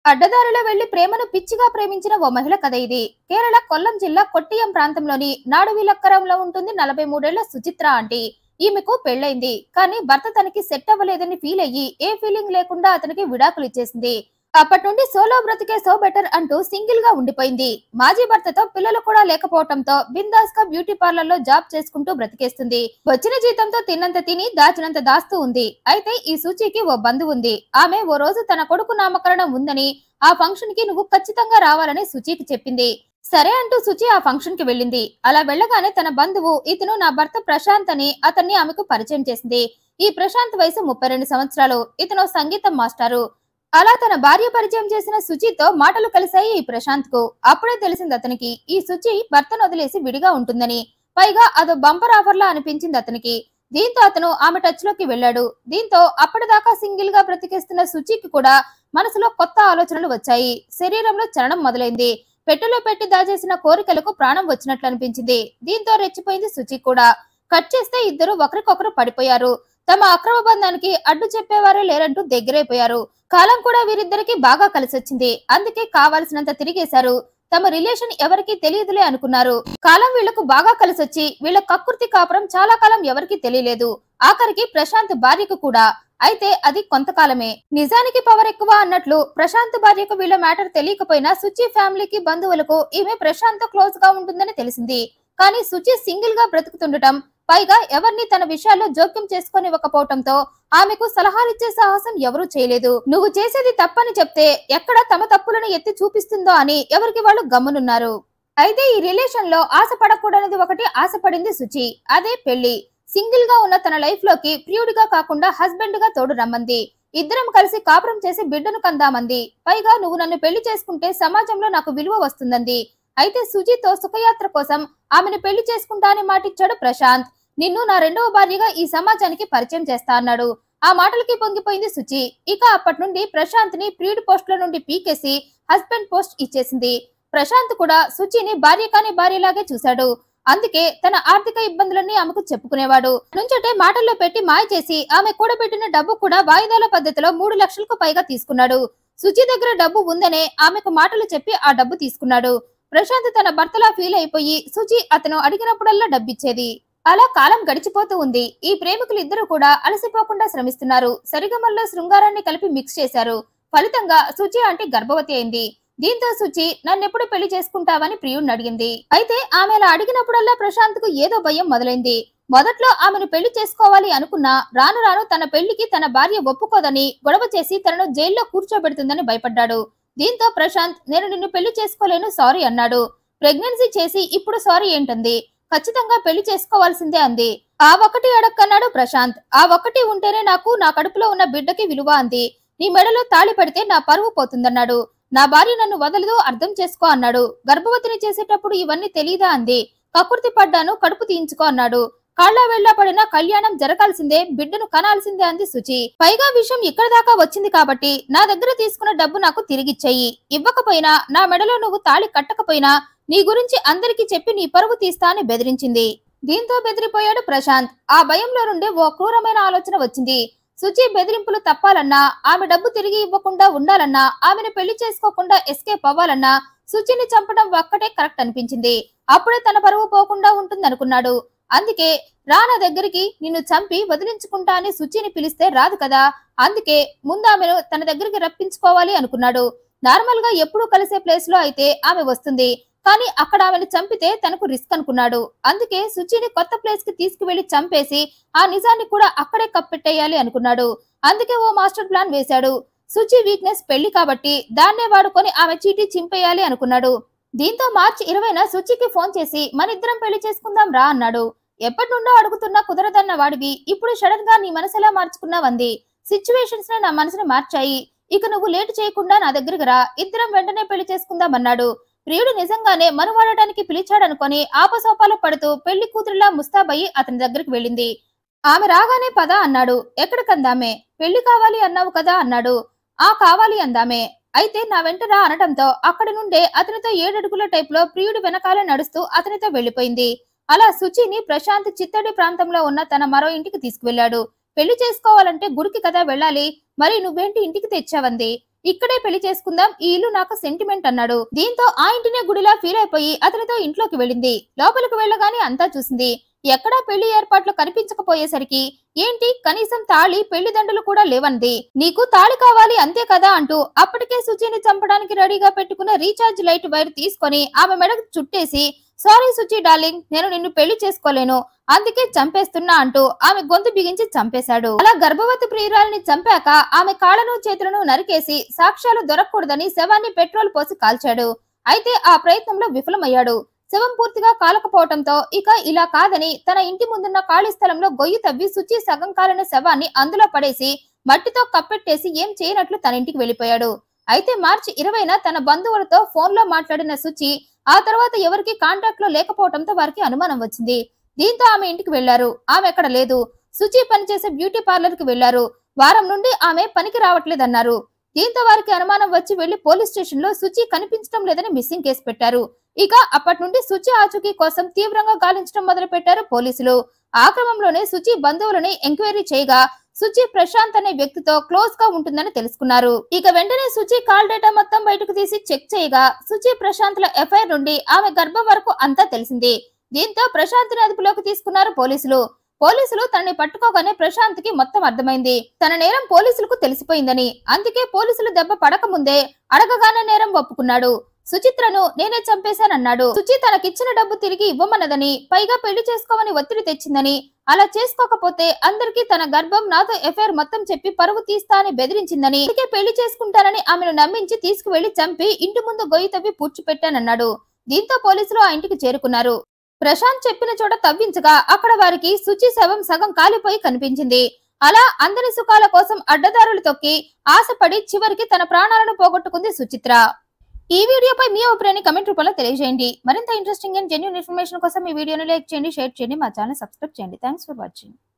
అడ్డదారిలో వెళ్లి ప్రేమను పిచ్చిగా ప్రేమించిన ఓ మహిళ కథ ఇది కేరళ కొల్లం జిల్లా కొట్టియం ప్రాంతంలోని నాడువిలక్కరంలో ఉంటుంది నలభై మూడేళ్ల సుచిత్ర ఆంటీ ఈమెకు పెళ్లైంది కానీ భర్త తనకి సెట్ అవ్వలేదని ఫీల్ అయ్యి ఏ ఫీలింగ్ లేకుండా అతనికి విడాకులు ఇచ్చేసింది అప్పటి నుండి సోలో బ్రతికే సో బెటర్ అంటూ సింగిల్ గా ఉండిపోయింది మాజీ భర్తతో పిల్లలు కూడా లేకపోవడంతో బిందాస్ గా బ్యూటీ పార్లర్ లో జాబ్ చేసుకుంటూ బ్రతికేస్తుంది వచ్చిన జీతంతో తిన్నంత తిని దాచినంత దాస్తూ ఉంది అయితే ఈ సూచికి ఓ బంధువు ఉంది ఆమె ఓ రోజు తన కొడుకు నామకరణం ఉందని ఆ ఫంక్షన్ కి నువ్వు ఖచ్చితంగా రావాలని సుచికి చెప్పింది సరే అంటూ సుచి ఆ ఫంక్షన్ కి వెళ్ళింది అలా వెళ్ళగానే తన బంధువు ఇతను నా భర్త ప్రశాంత్ అని అతన్ని ఆమెకు పరిచయం చేసింది ఈ ప్రశాంత్ వయసు ముప్పై రెండు సంవత్సరాలు ఇతను సంగీతం మాస్టారు అలా తన భార్య పరిచయం చేసిన సుచితో మాటలు కలిశాయి ఈ ప్రశాంత్ కు అప్పుడే తెలిసింది అతనికి ఈ సుచి భర్తను వదిలేసి విడిగా ఉంటుందని పైగా అదో బంపర్ ఆఫర్ లా అనిపించింది అతనికి దీంతో అతను ఆమె టచ్ లోకి వెళ్ళాడు దీంతో అప్పటిదాకా సింగిల్ గా బ్రతికేస్తున్న సుచికి కూడా మనసులో కొత్త ఆలోచనలు వచ్చాయి శరీరంలో చలనం మొదలైంది పెట్టెలో పెట్టి దాచేసిన కోరికలకు ప్రాణం వచ్చినట్లు అనిపించింది దీంతో రెచ్చిపోయింది సుచి కూడా కట్ చేస్తే ఇద్దరు ఒకరికొకరు పడిపోయారు తమ అక్రమ బంధానికి అడ్డు చెప్పేవారే లేరంటూ దగ్గరైపోయారు కాలం కూడా వీరిద్దరికి బాగా కలిసొచ్చింది అందుకే కావాల్సినంత తిరిగేశారు తమ రిలేషన్ ఎవరికీ తెలియదులే అనుకున్నారు కాలం వీళ్లకు బాగా కలిసొచ్చి వీళ్ళ కక్కుర్తి కాపురం చాలా కాలం ఎవరికీ తెలియలేదు ఆఖరికి ప్రశాంత్ భార్యకు కూడా అయితే అది కొంతకాలమే నిజానికి పవర్ ఎక్కువ అన్నట్లు ప్రశాంత్ భార్యకు వీళ్ళ మ్యాటర్ తెలియకపోయినా సుచి ఫ్యామిలీకి బంధువులకు ఈమె ప్రశాంత్ క్లోజ్ గా ఉంటుందని తెలిసింది కానీ సుచి సింగిల్ గా బ్రతుకుతుండటం పైగా ఎవరిని తన విషయాల్లో జోక్యం చేసుకోనివ్వకపోవటంతో ఆమెకు సలహాలిచ్చే సాహసం ఎవరూ చేయలేదు నువ్వు చేసేది తప్పని చెప్తే ఎక్కడ తమ తప్పులను ఎత్తి చూపిస్తుందో అని ఎవరికి వాళ్ళు గమ్మునున్నారు అయితే ఈ రిలేషన్ లో ఆశపడకూడనిది ఒకటి ఆశపడింది సుచి అదే పెళ్లి సింగిల్ గా ఉన్న తన లైఫ్ లోకి ప్రియుడిగా కాకుండా హస్బెండ్ గా తోడు రమ్మంది ఇద్దరం కలిసి కాపురం చేసి బిడ్డను కందామంది పైగా నువ్వు నన్ను పెళ్లి చేసుకుంటే సమాజంలో నాకు విలువ వస్తుందంది అయితే సుజితో సుఖయాత్ర కోసం ఆమెను పెళ్లి చేసుకుంటా అని మాటిచ్చాడు ప్రశాంత్ నిన్ను నా రెండవ భార్యగా ఈ సమాజానికి పరిచయం చేస్తా అన్నాడు ఆ మాటలకి పొంగిపోయింది సుచి ఇక అప్పటి నుండి ప్రశాంత్ ని ప్రియుడి పోస్టుల నుండి పీకేసి హస్బెండ్ పోస్ట్ ఇచ్చేసింది ప్రశాంత్ కూడా సుచిని భార్య కాని భార్యలాగే చూశాడు అందుకే తన ఆర్థిక ఇబ్బందులన్నీ ఆమెకు చెప్పుకునేవాడు నుంచటే మాటల్లో పెట్టి మాయ చేసి ఆమె కూడబెట్టిన డబ్బు కూడా వాయిదాల పద్ధతిలో మూడు లక్షలకు పైగా తీసుకున్నాడు సుచి దగ్గర డబ్బు ఉందనే ఆమెకు మాటలు చెప్పి ఆ డబ్బు తీసుకున్నాడు ప్రశాంత్ తన భర్తలా ఫీల్ అయిపోయి సుచి అతను అడిగినప్పుడల్లా డబ్బిచ్చేది అలా కాలం గడిచిపోతూ ఉంది ఈ ప్రేమికులు ఇద్దరు కూడా అలసిపోకుండా శ్రమిస్తున్నారు సరిగమల్లో శృంగారాన్ని కలిపి మిక్స్ చేశారు ఫలితంగా సుచి అంటే గర్భవతి అయింది దీంతో సుచి నన్నెప్పుడు పెళ్లి చేసుకుంటావని ప్రియుడిని అడిగింది అయితే ఆమె అలా అడిగినప్పుడల్లా ప్రశాంత్ కు ఏదో భయం మొదలైంది మొదట్లో ఆమెను పెళ్లి చేసుకోవాలి అనుకున్నా రాను రాను తన పెళ్లికి తన భార్య ఒప్పుకోదని గొడవ చేసి తనను జైల్లో కూర్చోబెడుతుందని భయపడ్డాడు దీంతో ప్రశాంత్ నేను నిన్ను పెళ్లి చేసుకోలేను సారీ అన్నాడు ప్రెగ్నెన్సీ చేసి ఇప్పుడు సారీ ఏంటంది ఖచ్చితంగా పెళ్లి చేసుకోవాల్సిందే అంది ఆ ఒక్కటి అడక్కన్నాడు ప్రశాంత్ ఆ ఒక్కటి ఉంటేనే నాకు నా కడుపులో ఉన్న బిడ్డకి విలువ అంది నీ మెడలో తాళి పడితే నా పరువు పోతుందన్నాడు నా భార్య నన్ను వదలదు అర్థం చేసుకో అన్నాడు గర్భవతిని చేసేటప్పుడు ఇవన్నీ తెలీదా అంది కకుర్తి పడ్డాను కడుపు తీయించుకో అన్నాడు కాళ్ళ వెళ్ళ పడిన కళ్యాణం జరగాల్సిందే బిడ్డను కనాల్సిందే అంది సుచి పైగా విషయం ఇక్కడ దాకా వచ్చింది కాబట్టి నా దగ్గర తీసుకున్న డబ్బు నాకు తిరిగిచ్చేయి ఇవ్వకపోయినా నా మెడలో నువ్వు తాళి కట్టకపోయినా నీ గురించి అందరికీ చెప్పి నీ పరువు తీస్తా అని బెదిరించింది దీంతో బెదిరిపోయాడు ప్రశాంత్ ఆ భయంలో నుండి ఓ క్రూరమైన ఆలోచన వచ్చింది సుచి బెదిరింపులు తప్పాలన్నా ఆమె డబ్బు తిరిగి ఇవ్వకుండా ఉండాలన్నా ఆమెను పెళ్లి చేసుకోకుండా ఎస్కేప్ అవ్వాలన్నా సుచిని చంపడం ఒక్కటే కరెక్ట్ అనిపించింది అప్పుడే తన పరువు పోకుండా ఉంటుందనుకున్నాడు అందుకే రానా దగ్గరికి నిన్ను చంపి వదిలించుకుంటా అని సుచిని పిలిస్తే రాదు కదా అందుకే ముందు ఆమెను తన దగ్గరికి రప్పించుకోవాలి అనుకున్నాడు నార్మల్ గా ఎప్పుడూ కలిసే ప్లేస్ లో అయితే ఆమె వస్తుంది కానీ అక్కడ ఆమెను చంపితే తనకు రిస్క్ అనుకున్నాడు అందుకే సుచిని కొత్త ప్లేస్ కి తీసుకువెళ్లి చంపేసి ఆ నిజాన్ని కూడా అక్కడే కప్పెట్టేయాలి అనుకున్నాడు అందుకే ఓ మాస్టర్ ప్లాన్ వేశాడు సుచి వీక్నెస్ పెళ్లి కాబట్టి దాన్నే వాడుకొని ఆమె చీటీ చింపేయాలి అనుకున్నాడు దీంతో మార్చి ఇరవైన సుచికి ఫోన్ చేసి మనిద్దరం పెళ్లి చేసుకుందాం రా అన్నాడు ఎప్పటి నుండో అడుగుతున్నా కుదరదన్న వాడివి ఇప్పుడు సడన్ గా నీ మనసు ఎలా మార్చుకున్నావంది సిచ్యువేషన్స్ నే నా మనసుని మార్చాయి ఇక నువ్వు లేటు చేయకుండా నా దగ్గరికి రా ఇద్దరం వెంటనే పెళ్లి చేసుకుందామన్నాడు ప్రియుడు నిజంగానే మనువాడటానికి పిలిచాడనుకొని ఆపసోపాలు పడుతూ పెళ్లి కూతురిలా ముస్తాబయ్యి అతని దగ్గరికి వెళ్ళింది ఆమె రాగానే పద అన్నాడు ఎక్కడికందామే పెళ్లి కావాలి అన్నావు కదా అన్నాడు ఆ కావాలి అందామే అయితే నా వెంట రా అనటంతో అక్కడి నుండే అతనితో ఏడడుగుల టైప్ లో ప్రియుడు వెనకాలే నడుస్తూ అతనితో వెళ్లిపోయింది అలా సుచిని ప్రశాంత్ చిత్తడి ప్రాంతంలో ఉన్న తన మరో ఇంటికి తీసుకువెళ్లాడు పెళ్లి చేసుకోవాలంటే గుడికి కదా వెళ్ళాలి మరి నువ్వేంటి ఇంటికి తెచ్చావంది ఇక్కడే పెళ్లి చేసుకుందాం ఈ ఇల్లు నాకు సెంటిమెంట్ అన్నాడు దీంతో ఆ ఇంటినే గుడిలా ఫీల్ అయిపోయి అతనితో ఇంట్లోకి వెళ్ళింది లోపలికి వెళ్ళగానే అంతా చూసింది ఎక్కడా పెళ్లి ఏర్పాట్లు కనిపించకపోయేసరికి ఏంటి కనీసం తాళి పెళ్లి దండలు కూడా లేవంది నీకు తాళి కావాలి అంతే కదా అంటూ అప్పటికే సుచిని చంపడానికి రెడీగా పెట్టుకున్న రీఛార్జ్ లైట్ వైర్ తీసుకొని ఆమె మెడకు చుట్టేసి సారీ సుచి డార్లింగ్ నేను నిన్ను పెళ్లి చేసుకోలేను అందుకే చంపేస్తున్నా అంటూ ఆమె గొంతు బిగించి చంపేశాడు అలా గర్భవతి ప్రియురాలిని చంపాక ఆమె కాళ్ళను చేతులను నరికేసి సాక్ష్యాలు దొరకకూడదని శవాన్ని పెట్రోల్ పోసి కాల్చాడు అయితే ఆ ప్రయత్నంలో విఫలమయ్యాడు శవం పూర్తిగా కాలకపోవడంతో ఇక ఇలా కాదని తన ఇంటి ముందున్న ఖాళీ స్థలంలో గొయ్యి తవ్వి శుచి సగం కాలిన శవాన్ని అందులో పడేసి మట్టితో కప్పెట్టేసి ఏం చేయనట్లు తన ఇంటికి వెళ్ళిపోయాడు అయితే మార్చి ఇరవైన తన బంధువులతో ఫోన్ లో మాట్లాడిన శుచి ఆ తర్వాత ఎవరికి కాంటాక్ట్ లో లేకపోవడంతో వారికి అనుమానం వచ్చింది దీంతో ఆమె ఇంటికి వెళ్లారు ఆమె అక్కడ లేదు శుచి పనిచేసే బ్యూటీ పార్లర్ కి వెళ్లారు వారం నుండి ఆమె పనికి రావట్లేదన్నారు దీంతో వారికి అనుమానం వచ్చి వెళ్లి పోలీస్ స్టేషన్ లో శుచి కనిపించడం లేదని మిస్సింగ్ కేసు పెట్టారు ఇక అప్పటి నుండి శుచి ఆచూకీ కోసం తీవ్రంగా గాలించడం మొదలు పెట్టారు పోలీసులు ఆ క్రమంలోనే శుచి బంధువులని ఎంక్వైరీ చేయగా శుచి ప్రశాంత్ అనే వ్యక్తితో క్లోజ్ గా ఉంటుందని తెలుసుకున్నారు ఇక వెంటనే శుచి కాల్ డేటా మొత్తం బయటకు తీసి చెక్ చేయగా శుచి ప్రశాంత్ల ఎఫ్ఐఆర్ నుండి ఆమె గర్భం వరకు అంతా తెలిసింది దీంతో ప్రశాంత్ ని అదుపులోకి తీసుకున్నారు పోలీసులు పోలీసులు తనని పట్టుకోగానే ప్రశాంత్ కి మొత్తం అర్థమైంది తన నేరం పోలీసులకు తెలిసిపోయిందని అందుకే పోలీసులు దెబ్బ పడకముందే అడగగానే నేరం ఒప్పుకున్నాడు సుచిత్రను నేనే చంపేశానన్నాడు సుచి తనకిచ్చిన డబ్బు తిరిగి ఇవ్వమన్నదని పైగా పెళ్లి చేసుకోమని ఒత్తిడి తెచ్చిందని అలా చేసుకోకపోతే అందరికీ తన గర్భం నాతో ఎఫ్ఐఆర్ మొత్తం చెప్పి పరువు తీస్తా అని బెదిరించిందని అందుకే పెళ్లి చేసుకుంటానని ఆమెను నమ్మించి తీసుకువెళ్లి చంపి ఇంటి ముందు గొయ్యి తవ్వి పూడ్చిపెట్టానన్నాడు దీంతో పోలీసులు ఆ ఇంటికి చేరుకున్నారు ప్రశాంత్ చెప్పిన చోట తవ్వించగా అక్కడ వారికి శుచి శవం సగం కాలిపోయి కనిపించింది అలా అందరి సుఖాల కోసం అడ్డదారులు తొక్కి ఆశపడి చివరికి తన ప్రాణాలను పోగొట్టుకుంది సుచిత్ర ఈ వీడియోపై మీ అభిప్రాయాన్ని కమెంట్ రూపంలో తెలియజేయండి మరింత ఇంట్రెస్టింగ్ అండ్ జెన్యున్ ఇన్ఫర్మేషన్ కోసం ఈ వీడియోని లైక్ చేయండి షేర్ చేయండి మా ఛానల్ సబ్స్క్రైబ్ చేయండి థ్యాంక్స్ ఫర్ వాచింగ్